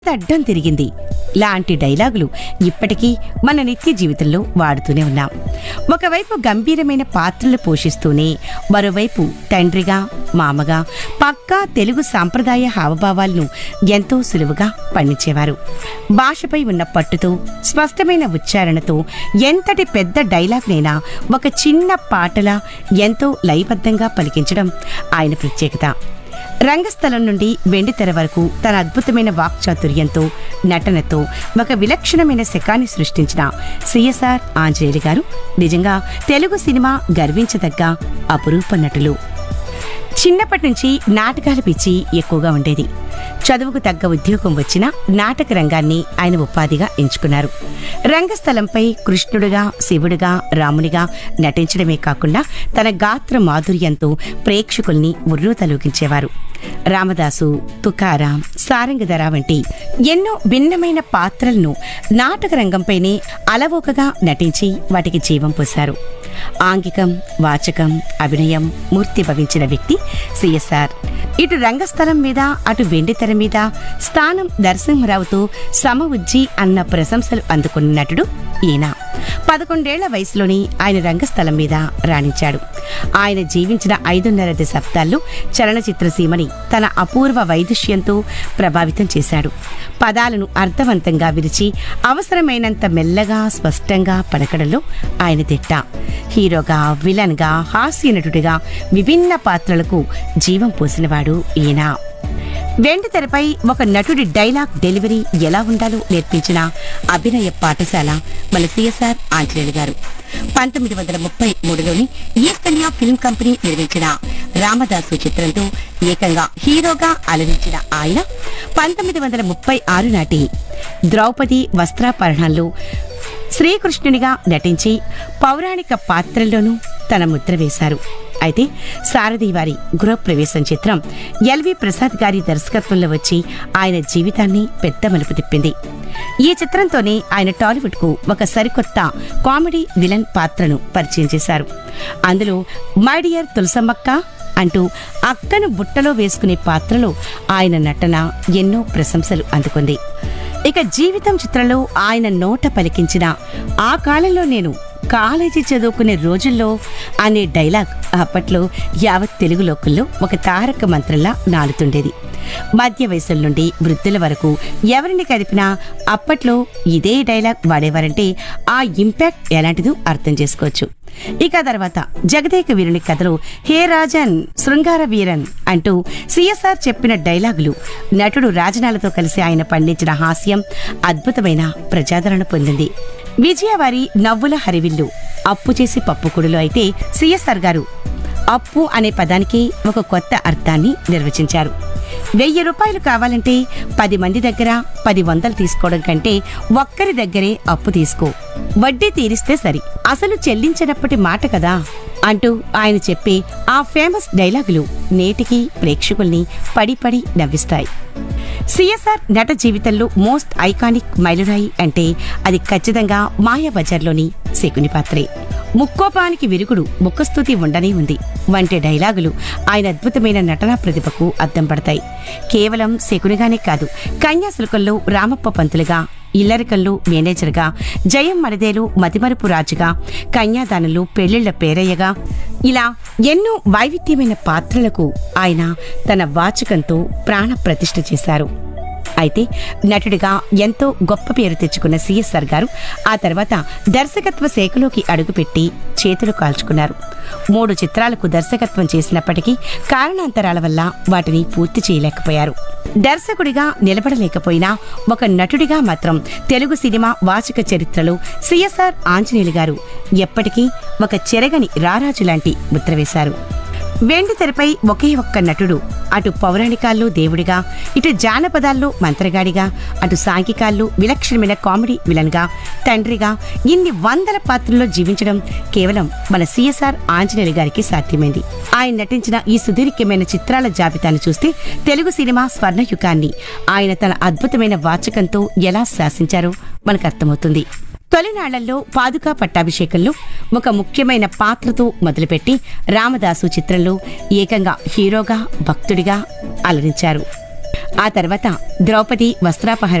అడ్డం తిరిగింది లాంటి డైలాగులు ఇప్పటికీ మన నిత్య జీవితంలో వాడుతూనే ఉన్నాం ఒకవైపు గంభీరమైన పాత్రలు పోషిస్తూనే మరోవైపు తండ్రిగా మామగా పక్కా తెలుగు సాంప్రదాయ హావభావాలను ఎంతో సులువుగా పండించేవారు భాషపై ఉన్న పట్టుతో స్పష్టమైన ఉచ్చారణతో ఎంతటి పెద్ద డైలాగ్నైనా ఒక చిన్న పాటలా ఎంతో లయబద్ధంగా పలికించడం ఆయన ప్రత్యేకత రంగస్థలం నుండి వెండితెర వరకు తన అద్భుతమైన వాక్చాతుర్యంతో నటనతో ఒక విలక్షణమైన శకాన్ని సృష్టించిన సిఎస్ఆర్ ఆంజనేయులు గారు నిజంగా తెలుగు సినిమా గర్వించదగ్గ అపురూప నటులు చిన్నప్పటి నుంచి నాటకాల పిచ్చి ఎక్కువగా ఉండేది చదువుకు తగ్గ ఉద్యోగం వచ్చినా నాటక రంగాన్ని ఆయన ఉపాధిగా ఎంచుకున్నారు రంగస్థలంపై కృష్ణుడిగా శివుడిగా రామునిగా నటించడమే కాకుండా తన గాత్ర మాధుర్యంతో ప్రేక్షకుల్ని ఉర్రూతలూగించేవారు రామదాసు తుకారాం సారంగధర వంటి ఎన్నో భిన్నమైన పాత్రలను నాటక రంగంపైనే అలవోకగా నటించి వాటికి జీవం పోశారు ఆంగికం వాచకం అభినయం మూర్తి భవించిన వ్యక్తి సిఎస్ఆర్ ఇటు రంగస్థలం మీద అటు వెండితెర మీద స్థానం నరసింహరావుతో సమ ఉజ్జి అన్న ప్రశంసలు అందుకున్న నటుడు ఈయన పదకొండేళ్ల వయసులోని ఆయన రంగస్థలం మీద రాణించాడు ఆయన జీవించిన ఐదున్నర దశాబ్దాల్లో చలనచిత్ర సీమని తన అపూర్వ వైదుష్యంతో ప్రభావితం చేశాడు పదాలను అర్థవంతంగా విరిచి అవసరమైనంత మెల్లగా స్పష్టంగా పలకడంలో ఆయన తిట్ట హీరోగా విలన్గా హాస్య నటుడిగా విభిన్న పాత్రలకు జీవం పోసినవాడు ఈయన వెండి తెరపై ఒక నటుడి డైలాగ్ డెలివరీ ఎలా ఉండాలో నేర్పించిన అభినయ పాఠశాల మన సిఎస్ఆర్ ఆంజనేయులు గారు పంతొమ్మిది వందల ముప్పై మూడులోని ఈస్ట్ ఇండియా ఫిల్మ్ కంపెనీ నిర్మించిన రామదాసు చిత్రంతో ఏకంగా హీరోగా అలరించిన ఆయన పంతొమ్మిది వందల ముప్పై ఆరు నాటి ద్రౌపది వస్త్రాపరణంలో శ్రీకృష్ణునిగా నటించి పౌరాణిక పాత్రల్లోనూ తన ముద్ర వేశారు అయితే సారథి వారి గృహప్రవేశం చిత్రం ఎల్వి ప్రసాద్ గారి దర్శకత్వంలో వచ్చి ఆయన జీవితాన్ని పెద్ద మలుపు తిప్పింది ఈ చిత్రంతోనే ఆయన టాలీవుడ్ కు ఒక సరికొత్త కామెడీ విలన్ పాత్రను పరిచయం చేశారు అందులో మై డియర్ తులసమ్మక్క అంటూ అక్కను బుట్టలో వేసుకునే పాత్రలో ఆయన నటన ఎన్నో ప్రశంసలు అందుకుంది ఇక జీవితం చిత్రంలో ఆయన నోట పలికించిన ఆ కాలంలో నేను కాలేజీ చదువుకునే రోజుల్లో అనే డైలాగ్ అప్పట్లో యావత్ తెలుగు లోకల్లో ఒక తారక మంత్రంలా నాలుతుండేది మధ్య వయసుల నుండి వృద్ధుల వరకు ఎవరిని కదిపినా అప్పట్లో ఇదే డైలాగ్ వాడేవారంటే ఆ ఇంపాక్ట్ ఎలాంటిదో అర్థం చేసుకోవచ్చు ఇక తర్వాత జగదేక వీరుని కథలో హే రాజన్ శృంగార వీరన్ అంటూ సిఎస్ఆర్ చెప్పిన డైలాగులు నటుడు రాజనాలతో కలిసి ఆయన పండించిన హాస్యం అద్భుతమైన ప్రజాదరణ పొందింది విజయవారి నవ్వుల హరివిల్లు అప్పు చేసి పప్పుకుడులో అయితే సిఎస్ఆర్ గారు అప్పు అనే పదానికి ఒక కొత్త అర్థాన్ని నిర్వచించారు వెయ్యి రూపాయలు కావాలంటే పది మంది దగ్గర పది వందలు తీసుకోవడం కంటే ఒక్కరి దగ్గరే అప్పు తీసుకో వడ్డీ తీరిస్తే సరి అసలు చెల్లించినప్పటి మాట కదా అంటూ ఆయన చెప్పే ఆ ఫేమస్ డైలాగులు నేటికి ప్రేక్షకుల్ని పడి పడి నవ్విస్తాయి సిఎస్ఆర్ నట జీవితంలో మోస్ట్ ఐకానిక్ మైలురాయి అంటే అది ఖచ్చితంగా మాయాబజార్లోని శకుని పాత్రే ముక్కోపానికి విరుగుడు ముఖస్థుతి ఉండనే ఉంది వంటి డైలాగులు ఆయన అద్భుతమైన నటనా ప్రతిభకు అద్దం పడతాయి కేవలం శకునిగానే కాదు కన్యాశుల్కంలో రామప్ప పంతులుగా ఇల్లరికల్లో మేనేజర్గా జయం మరదేలు మతిమరుపు రాజుగా కన్యాదానంలో పెళ్లిళ్ల పేరయ్యగా ఇలా ఎన్నో వైవిధ్యమైన పాత్రలకు ఆయన తన వాచకంతో ప్రాణ ప్రతిష్ఠ చేశారు అయితే నటుడిగా ఎంతో గొప్ప పేరు తెచ్చుకున్న సిఎస్ఆర్ గారు ఆ తర్వాత దర్శకత్వ శాఖలోకి అడుగుపెట్టి చేతులు కాల్చుకున్నారు మూడు చిత్రాలకు దర్శకత్వం చేసినప్పటికీ కారణాంతరాల వల్ల వాటిని పూర్తి చేయలేకపోయారు దర్శకుడిగా నిలబడలేకపోయినా ఒక నటుడిగా మాత్రం తెలుగు సినిమా వాచక చరిత్రలో సిఎస్ఆర్ ఆంజనేయులు గారు ఎప్పటికీ ఒక చెరగని రారాజు లాంటి ముద్ర వేశారు వెండి తెరపై ఒకే ఒక్క నటుడు అటు పౌరాణికాల్లో దేవుడిగా ఇటు జానపదాల్లో మంత్రగాడిగా అటు సాంఘికాల్లో విలక్షణమైన కామెడీ విలన్గా తండ్రిగా ఇన్ని వందల పాత్రల్లో జీవించడం కేవలం మన సిఎస్ఆర్ ఆంజనేయులు గారికి సాధ్యమైంది ఆయన నటించిన ఈ సుదీర్ఘమైన చిత్రాల జాబితాను చూస్తే తెలుగు సినిమా స్వర్ణయుగాన్ని ఆయన తన అద్భుతమైన వాచకంతో ఎలా శాసించారో మనకు అర్థమవుతుంది తొలినాళ్లలో పాదుకా పట్టాభిషేకంలో ఒక ముఖ్యమైన పాత్రతో మొదలుపెట్టి రామదాసు చిత్రంలో ఏకంగా హీరోగా భక్తుడిగా అలరించారు ఆ తర్వాత ద్రౌపది వస్త్రాపహరణ